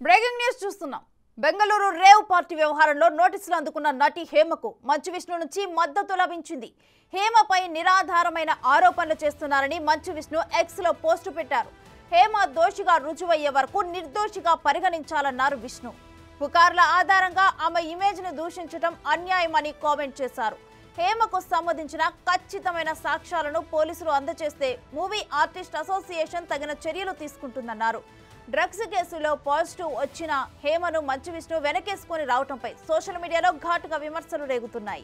Breaking news చూస్తున్నాం Bengaluru rave party వ్యవహారంలో నోటీసులు అందుకున్న నటి హేమకు మంచు విష్ణు నుంచి మద్దతు లభించింది హేమపై నిరాధారమైన ఆరోపణలు చేస్తున్నారని మంచు విష్ణు ఎక్స్ లో పోస్టు పెట్టారు హేమ దోషిగా రుజువయ్యే వరకు నిర్దోషిగా పరిగణించాలన్నారు విష్ణు పుకార్ల ఆధారంగా ఆమె ఇమేజ్ ను దూషించడం అన్యాయమని కామెంట్ చేశారు హేమకు సంబంధించిన ఖచ్చితమైన సాక్ష్యాలను పోలీసులు అందజేస్తే మూవీ ఆర్టిస్ట్ అసోసియేషన్ తగిన చర్యలు తీసుకుంటుందన్నారు డ్రగ్స్ కేసులో పాజిటివ్ వచ్చిన హేమను మంచు విష్ణు వెనకేసుకొని రావడంపై సోషల్ మీడియాలో ఘాటుగా విమర్శలు రేగుతున్నాయి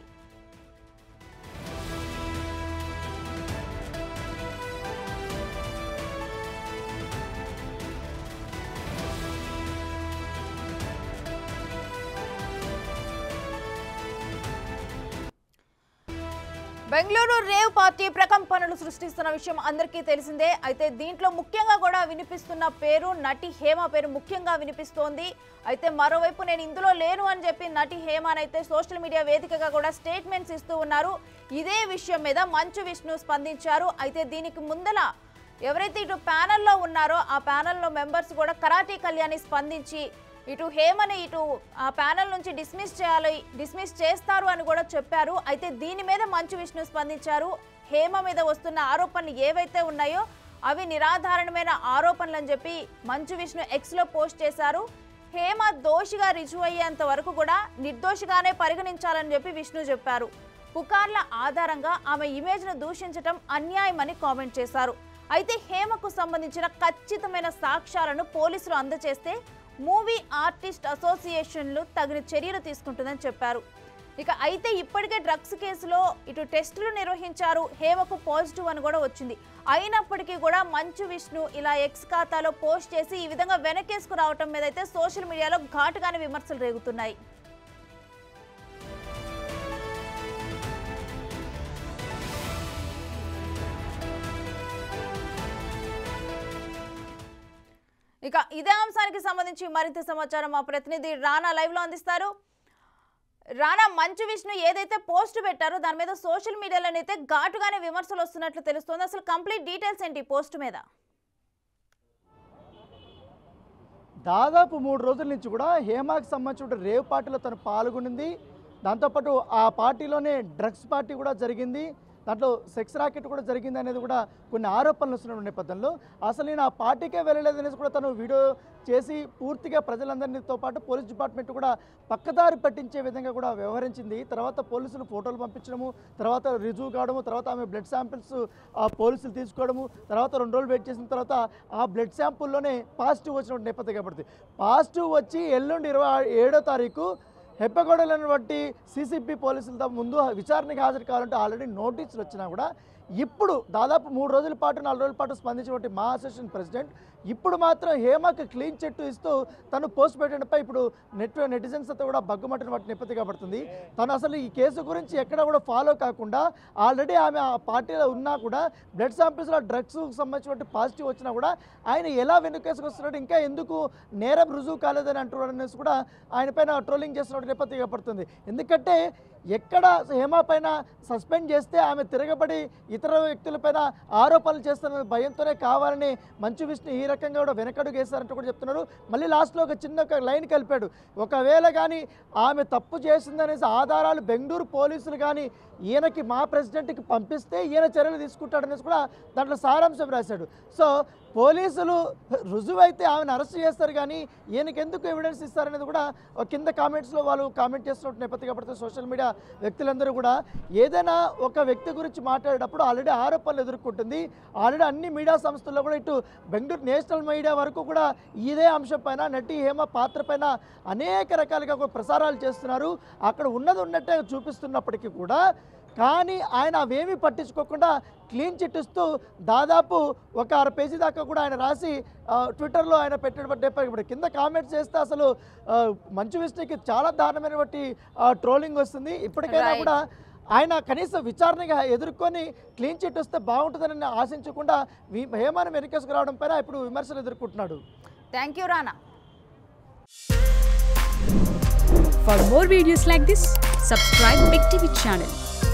బెంగళూరు రేవ్ పార్టీ ప్రకంపనలు సృష్టిస్తున్న విషయం అందరికీ తెలిసిందే అయితే దీంట్లో ముఖ్యంగా కూడా వినిపిస్తున్న పేరు నటి హేమ పేరు ముఖ్యంగా వినిపిస్తోంది అయితే మరోవైపు నేను ఇందులో లేను అని చెప్పి నటి హేమనైతే సోషల్ మీడియా వేదికగా కూడా స్టేట్మెంట్స్ ఇస్తూ ఉన్నారు ఇదే విషయం మీద మంచు విష్ణు స్పందించారు అయితే దీనికి ముందల ఎవరైతే ఇటు ప్యానెల్లో ఉన్నారో ఆ ప్యానెల్లో మెంబర్స్ కూడా కరాటీ కళ్యాణి స్పందించి ఇటు హేమని ఇటు ఆ ప్యానెల్ నుంచి డిస్మిస్ చేయాలి డిస్మిస్ చేస్తారు అని కూడా చెప్పారు అయితే దీని మీద మంచు విష్ణు స్పందించారు హేమ మీద వస్తున్న ఆరోపణలు ఏవైతే ఉన్నాయో అవి నిరాధారణమైన ఆరోపణలు అని చెప్పి మంచు విష్ణు ఎక్స్లో పోస్ట్ చేశారు హేమ దోషిగా రుజువు అయ్యేంత వరకు కూడా నిర్దోషిగానే పరిగణించాలని చెప్పి విష్ణు చెప్పారు పుకార్ల ఆధారంగా ఆమె ఇమేజ్ను దూషించటం అన్యాయమని కామెంట్ చేశారు అయితే హేమకు సంబంధించిన ఖచ్చితమైన సాక్ష్యాలను పోలీసులు అందజేస్తే మూవీ ఆర్టిస్ట్ అసోసియేషన్లు తగిన చర్యలు తీసుకుంటుందని చెప్పారు ఇక అయితే ఇప్పటికే డ్రగ్స్ కేసులో ఇటు టెస్టులు నిర్వహించారు హేమకు పాజిటివ్ అని కూడా వచ్చింది అయినప్పటికీ కూడా మంచు విష్ణు ఇలా ఎక్స్ ఖాతాలో పోస్ట్ చేసి ఈ విధంగా వెనకేసుకు రావటం మీద అయితే సోషల్ మీడియాలో ఘాటుగానే విమర్శలు రేగుతున్నాయి ఇక ఇదే అంశానికి సంబంధించి మరింత సమాచారం మా ప్రతినిధి రానా లైవ్ లో అందిస్తారు రానా మంచు విష్ణు ఏదైతే పోస్ట్ పెట్టారో దాని మీద సోషల్ మీడియాలోనైతే ఘాటుగానే విమర్శలు వస్తున్నట్లు తెలుస్తోంది అసలు కంప్లీట్ డీటెయిల్స్ ఏంటి ఈ పోస్ట్ మీద దాదాపు మూడు రోజుల నుంచి కూడా హేమాకి సంబంధించిన రేవ్ పార్టీలో తను పాల్గొనింది దాంతోపాటు ఆ పార్టీలోనే డ్రగ్స్ పార్టీ కూడా జరిగింది దాంట్లో సెక్స్ రాకెట్ కూడా జరిగింది అనేది కూడా కొన్ని ఆరోపణలు వస్తున్న నేపథ్యంలో అసలు నేను ఆ పార్టీకే వెళ్ళలేదు అనేసి కూడా తను వీడియో చేసి పూర్తిగా ప్రజలందరితో పాటు పోలీస్ డిపార్ట్మెంట్ కూడా పక్కదారి పట్టించే విధంగా కూడా వ్యవహరించింది తర్వాత పోలీసులు ఫోటోలు పంపించడము తర్వాత రుజువు కావడము తర్వాత ఆమె బ్లడ్ శాంపిల్స్ ఆ పోలీసులు తీసుకోవడము తర్వాత రెండు రోజులు వెయిట్ చేసిన తర్వాత ఆ బ్లడ్ శాంపుల్లోనే పాజిటివ్ వచ్చిన నేపథ్యం కాబట్టి పాజిటివ్ వచ్చి ఎల్లుండి ఇరవై ఏడో తారీఖు హెప్పగొడలను బట్టి సీసీపీ పోలీసులతో ముందు విచారణకు హాజరు కావాలంటే ఆల్రెడీ నోటీసులు వచ్చినా కూడా ఇప్పుడు దాదాపు మూడు రోజుల పాటు నాలుగు రోజుల పాటు స్పందించినటువంటి మా అసోసియేషన్ ప్రెసిడెంట్ ఇప్పుడు మాత్రం హేమకు క్లీన్ చెట్టు ఇస్తూ తను పోస్ట్ పెట్టడంపై ఇప్పుడు నెట్ నెటిజన్స్ అంతా కూడా బగ్గుమట్టిన వాటి నెప్పతిగా పడుతుంది తను అసలు ఈ కేసు గురించి ఎక్కడ కూడా ఫాలో కాకుండా ఆల్రెడీ ఆమె ఆ పార్టీలో ఉన్నా కూడా బ్లడ్ శాంపిల్స్లో డ్రగ్స్ సంబంధించినటువంటి పాజిటివ్ వచ్చినా కూడా ఆయన ఎలా వెనుకేసుకు వస్తున్నాడు ఇంకా ఎందుకు నేరం రుజువు కాలేదని అంటున్నాడు అనేసి కూడా ఆయన పైన ట్రోలింగ్ చేస్తున్నట్టు నేపథ్యంగా పడుతుంది ఎందుకంటే ఎక్కడ హేమ పైన సస్పెండ్ చేస్తే ఆమె తిరగబడి ఇతర వ్యక్తులపైన ఆరోపణలు చేస్తున్న భయంతోనే కావాలని మంచు విష్ణు ఈ రకంగా కూడా వెనకడుగు వేశారంటూ కూడా చెప్తున్నారు మళ్ళీ లాస్ట్లో ఒక చిన్న ఒక లైన్ కలిపాడు ఒకవేళ కానీ ఆమె తప్పు చేసిందనేసి ఆధారాలు బెంగళూరు పోలీసులు కానీ ఈయనకి మా ప్రెసిడెంట్కి పంపిస్తే ఈయన చర్యలు తీసుకుంటాడనేసి కూడా దాంట్లో సారాంశం రాశాడు సో పోలీసులు రుజువైతే ఆమెను అరెస్ట్ చేస్తారు కానీ ఈయనకి ఎందుకు ఎవిడెన్స్ ఇస్తారనేది కూడా ఒక కింద కామెంట్స్లో వాళ్ళు కామెంట్ చేస్తున్నట్టు నేపథ్యంగా పడుతుంది సోషల్ మీడియా వ్యక్తులందరూ కూడా ఏదైనా ఒక వ్యక్తి గురించి మాట్లాడేటప్పుడు ఆల్రెడీ ఆరోపణలు ఎదుర్కొంటుంది ఆల్రెడీ అన్ని మీడియా సంస్థల్లో కూడా ఇటు బెంగళూరు నేషనల్ మీడియా వరకు కూడా ఇదే అంశం పైన నటి హేమ పాత్ర పైన అనేక రకాలుగా కూడా ప్రసారాలు చేస్తున్నారు అక్కడ ఉన్నది ఉన్నట్టే చూపిస్తున్నప్పటికీ కూడా కానీ ఆయన అవేమీ పట్టించుకోకుండా క్లీన్ చిట్ ఇస్తూ దాదాపు ఒక అర పేజీ దాకా కూడా ఆయన రాసి ఆ, ట్విట్టర్లో ఆయన పెట్టబడ్డే ఇప్పుడు కింద కామెంట్స్ చేస్తే అసలు ఆ, మంచు విష్ణుకి చాలా దారుణమైనటువంటి ట్రోలింగ్ వస్తుంది ఇప్పటికైనా Right. కూడా ఆయన కనీసం విచారణగా ఎదుర్కొని క్లీన్ చిట్ వస్తే బాగుంటుందని ఆశించకుండా వి- హేమాను వెనకేసుకు రావడం పైన ఇప్పుడు విమర్శలు ఎదుర్కొంటున్నాడు thank you Rana For more videos like this, subscribe Big TV channel